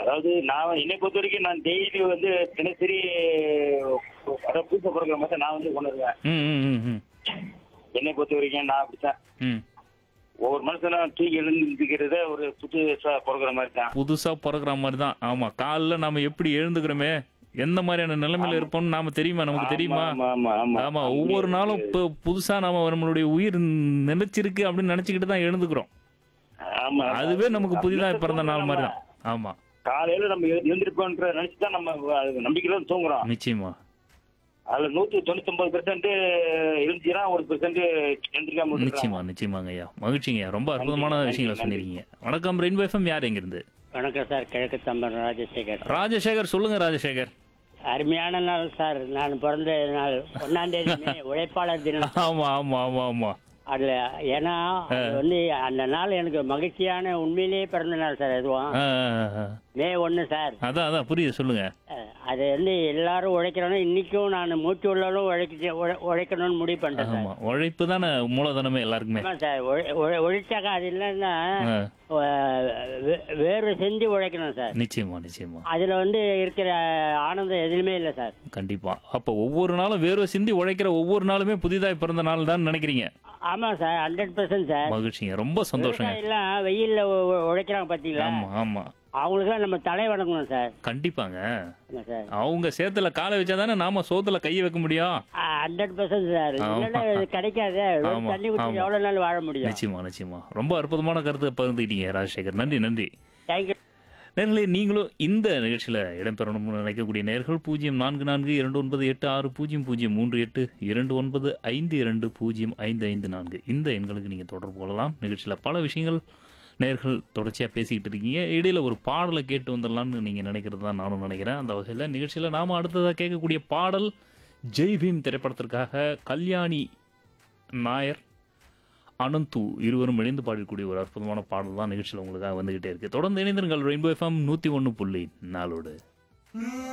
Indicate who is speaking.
Speaker 1: அதாவது நான் என்னை பொறுத்த வரைக்கும் நான் டெய்லி வந்து தினசரி அதாவது புதுசை பிறக்கிற மாதிரி நான் வந்து கொண்டு வருவேன்
Speaker 2: ம் ம் ம் ம்
Speaker 1: என்னை பொறுத்த வரைக்கும் நான் அப்படித்தான்
Speaker 2: ம்
Speaker 1: ஒவ்வொரு மனுஷனும் தூங்கி எழுந்துக்கிறத ஒரு புதுசா பிறக்கிற மாதிரி தான்
Speaker 2: புதுசா பிறக்கிற மாதிரி தான் ஆமா காலைல நாம எப்படி எழுந்துக்கிறோமே எந்த மாதிரியான நிலைமையில இருப்போம்னு நாம தெரியுமா நமக்கு தெரியுமா
Speaker 1: ஆமா ஆமா ஆமா
Speaker 2: ஆமா ஒவ்வொரு நாளும் இப்போ புதுசா நாம நம்மளுடைய உயிர் நிலைச்சிருக்கு அப்படின்னு நினைச்சுக்கிட்டு தான் எழுந்துக்கிறோம்
Speaker 1: ஆமா
Speaker 2: அதுவே நமக்கு புதிதா பிறந்த நாள் மாதிரி தான் ஆமா
Speaker 1: காலையில நம்ம எழு- எழுந்திருப்போன்ற நினைச்சு தான் நம்ம அது நம்பிக்கையில தான் தூங்குறோம்
Speaker 2: நிச்சயமா
Speaker 1: அதுல நூத்தி தொண்ணூத்தி ஒன்பது பெர்சென்ட் எழுந்துச்சுன்னா ஒரு பெர்சென்ட் எழுந்திருக்காம விட்டுறாங்க.
Speaker 2: நிச்சயமா நிச்சயமாங்க ஐயா மகிழ்ச்சிங்க ரொம்ப அற்புதமான
Speaker 1: நன்றி,
Speaker 2: விஷயங்களை
Speaker 1: நன்றி.
Speaker 2: சொன்னிருக்கீங்க வணக்கம் ரெயின்போ எஃப்எம் யார் எங்க இருந்து
Speaker 3: வணக்கம் சார் கிழக்கு தம்பன் ராஜசேகர்
Speaker 2: ராஜசேகர் சொல்லுங்க ராஜசேகர்
Speaker 3: அருமையான நாள் சார் நான் பிறந்த நாள் ஒன்னாம் தேதி மே, உழைப்பாளர் தினம்
Speaker 2: ஆமா ஆமா ஆமா ஆமா
Speaker 3: அதுல ஏன்னா அது வந்து அந்த நாள் எனக்கு மகிழ்ச்சியான உண்மையிலேயே பிறந்த நாள் சார் எதுவும்
Speaker 2: ஆ, ஆ, ஆ.
Speaker 3: மே ஒன்று சார்
Speaker 2: அதான் அதான் புரியுது சொல்லுங்க
Speaker 3: அஹ், அது வந்து எல்லாரும் உழைக்கிறோம் இன்னைக்கும் நான் மூச்சு உள்ளாலும் உழைக்க உழை- உழைக்கணும்னு முடிவு பண்ணிட்டேன் சார்
Speaker 2: ஆமா உழைப்பு தானே மூலதனமே எல்லாருக்குமே
Speaker 3: ஆமா சார் உழை- உழை- உழைச்சாக்கா அது இல்லைன்னா
Speaker 2: ஆ,
Speaker 3: அஹ், வே- வேர்வை செஞ்சு உழைக்கணும் சார்
Speaker 2: நிச்சயமா நிச்சயமா
Speaker 3: அதுல வந்து இருக்கிற ஆனந்தம் எதுவுமே இல்லை சார்
Speaker 2: கண்டிப்பா அப்ப ஒவ்வொரு நாளும் வேர்வை சிந்தி உழைக்கிற ஒவ்வொரு நாளுமே புதிதாய் பிறந்த நாள் தான் நினைக்கிறீங்க
Speaker 3: ஆமா சார் ஹண்ட்ரட் பர்சன்ட் சார்
Speaker 2: மகிழ்ச்சிங்க ரொம்ப சந்தோஷங்க
Speaker 3: எல்லாம் வெயில்ல உ- உ- உழைக்கிறாங்க பாத்தீங்களா
Speaker 2: ஆமா ஆமா
Speaker 3: அவங்களுக்குலாம் நம்ம தலை வணங்கணும் சார்
Speaker 2: கண்டிப்பாங்க
Speaker 3: ஆமா சார்
Speaker 2: அவங்க சேத்துல காலை வச்சாதானே நாம சோத்துல கையை வைக்க முடியும்
Speaker 3: ஹண்ட்ரட் பர்சன்ட் சார்
Speaker 2: ஆமா.
Speaker 3: இல்லைன்னா இது கிடைக்காது வெறும்
Speaker 2: ஆமா,
Speaker 3: தண்ணி குடிச்சு
Speaker 2: ஆமா.
Speaker 3: எவ்வளவு நாள் வாழ முடியும்
Speaker 2: நிச்சயமா நிச்சயமா ரொம்ப அற்புதமான கருத்தை பகிர்ந்துக்கிட்டீங்க ராஜசேகர் நன்றி நன்றி
Speaker 3: தேங்க்யூ
Speaker 2: நேர்களே நீங்களும் இந்த நிகழ்ச்சியில் இடம்பெறணும்னு நினைக்கக்கூடிய நேர்கள் பூஜ்ஜியம் நான்கு நான்கு இரண்டு ஒன்பது எட்டு ஆறு பூஜ்ஜியம் பூஜ்ஜியம் மூன்று எட்டு இரண்டு ஒன்பது ஐந்து இரண்டு பூஜ்ஜியம் ஐந்து ஐந்து நான்கு இந்த எண்களுக்கு நீங்கள் தொடர்பு கொள்ளலாம் நிகழ்ச்சியில் பல விஷயங்கள் நேர்கள் தொடர்ச்சியாக பேசிக்கிட்டு இருக்கீங்க இடையில ஒரு பாடலை கேட்டு வந்துடலாம்னு நீங்கள் நினைக்கிறது தான் நானும் நினைக்கிறேன் அந்த வகையில் நிகழ்ச்சியில் நாம் அடுத்ததாக கேட்கக்கூடிய பாடல் ஜெய் பீம் திரைப்படத்திற்காக கல்யாணி நாயர் அனந்து இருவரும் இணைந்து பாடக்கூடிய ஒரு அற்புதமான பாடல் தான் நிகழ்ச்சியில் உங்களுக்காக வந்துகிட்டே இருக்கு தொடர்ந்து இணைந்திருங்கள் ரெயின்போ எஃப்எம் நூற்றி ஒன்று புள்ளி நாலோடு